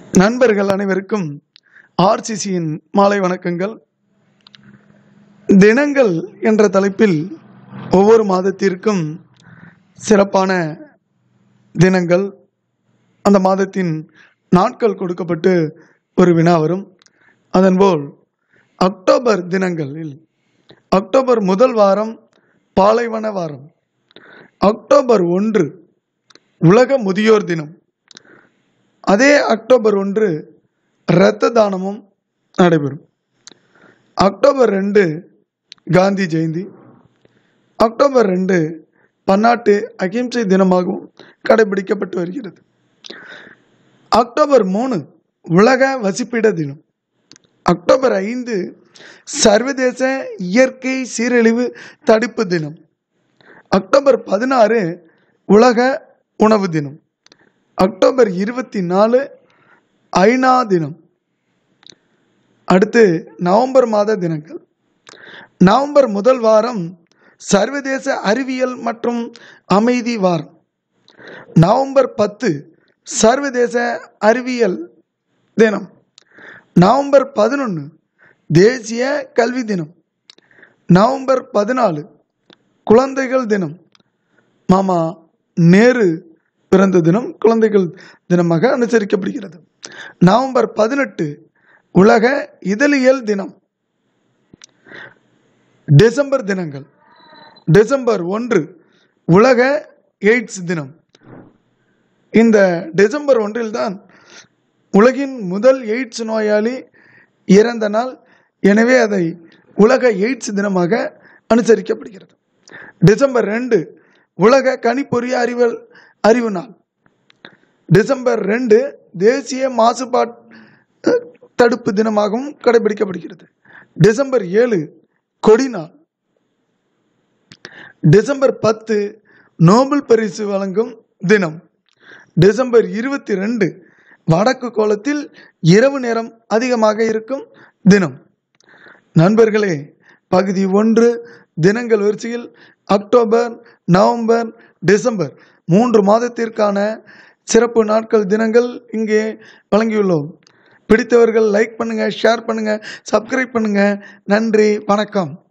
நண்பர்கள் அனைவருக்கும் ஆர்சிசியின் மாலை வணக்கங்கள் தினங்கள் என்ற தலைப்பில் ஒவ்வொரு மாதத்திற்கும் சிறப்பான தினங்கள் அந்த மாதத்தின் நாட்கள் கொடுக்கப்பட்டு ஒரு வினா வரும் அதன்போல் அக்டோபர் தினங்களில் அக்டோபர் முதல் வாரம் பாலைவன வாரம் அக்டோபர் ஒன்று உலக முதியோர் தினம் அதே அக்டோபர் ஒன்று இரத்த தானமும் நடைபெறும் அக்டோபர் ரெண்டு காந்தி ஜெயந்தி அக்டோபர் ரெண்டு பன்னாட்டு அகிம்சை தினமாகவும் கடைபிடிக்கப்பட்டு வருகிறது அக்டோபர் மூணு உலக வசிப்பிட தினம் அக்டோபர் ஐந்து சர்வதேச இயற்கை சீரழிவு தடுப்பு தினம் அக்டோபர் பதினாறு உலக உணவு தினம் அக்டோபர் இருபத்தி நாலு ஐநா தினம் அடுத்து நவம்பர் மாத தினங்கள் நவம்பர் முதல் வாரம் சர்வதேச அறிவியல் மற்றும் அமைதி வாரம் நவம்பர் பத்து சர்வதேச அறிவியல் தினம் நவம்பர் பதினொன்று தேசிய கல்வி தினம் நவம்பர் பதினாலு குழந்தைகள் தினம் மாமா நேரு பிறந்த தினம் குழந்தைகள் தினமாக அனுசரிக்கப்படுகிறது நவம்பர் பதினெட்டு உலக இதழியல் தினம் டிசம்பர் தினங்கள் டிசம்பர் ஒன்று உலக எய்ட்ஸ் தினம் இந்த டிசம்பர் ஒன்றில்தான் உலகின் முதல் எய்ட்ஸ் நோயாளி இறந்த நாள் எனவே அதை உலக எய்ட்ஸ் தினமாக அனுசரிக்கப்படுகிறது டிசம்பர் ரெண்டு உலக கணிப்பொறிய அறிவல் அறிவு நாள் டிசம்பர் ரெண்டு தேசிய மாசுபாட்டு தடுப்பு தினமாகவும் கடைபிடிக்கப்படுகிறது டிசம்பர் ஏழு கொடி நாள் டிசம்பர் பத்து நோபல் பரிசு வழங்கும் தினம் டிசம்பர் இருபத்தி ரெண்டு வடக்கு கோலத்தில் இரவு நேரம் அதிகமாக இருக்கும் தினம் நண்பர்களே பகுதி ஒன்று தினங்கள் வரிசையில் அக்டோபர் நவம்பர் டிசம்பர் மூன்று மாதத்திற்கான சிறப்பு நாட்கள் தினங்கள் இங்கே வழங்கியுள்ளோம் பிடித்தவர்கள் லைக் பண்ணுங்க ஷேர் பண்ணுங்க சப்ஸ்கிரைப் பண்ணுங்க நன்றி வணக்கம்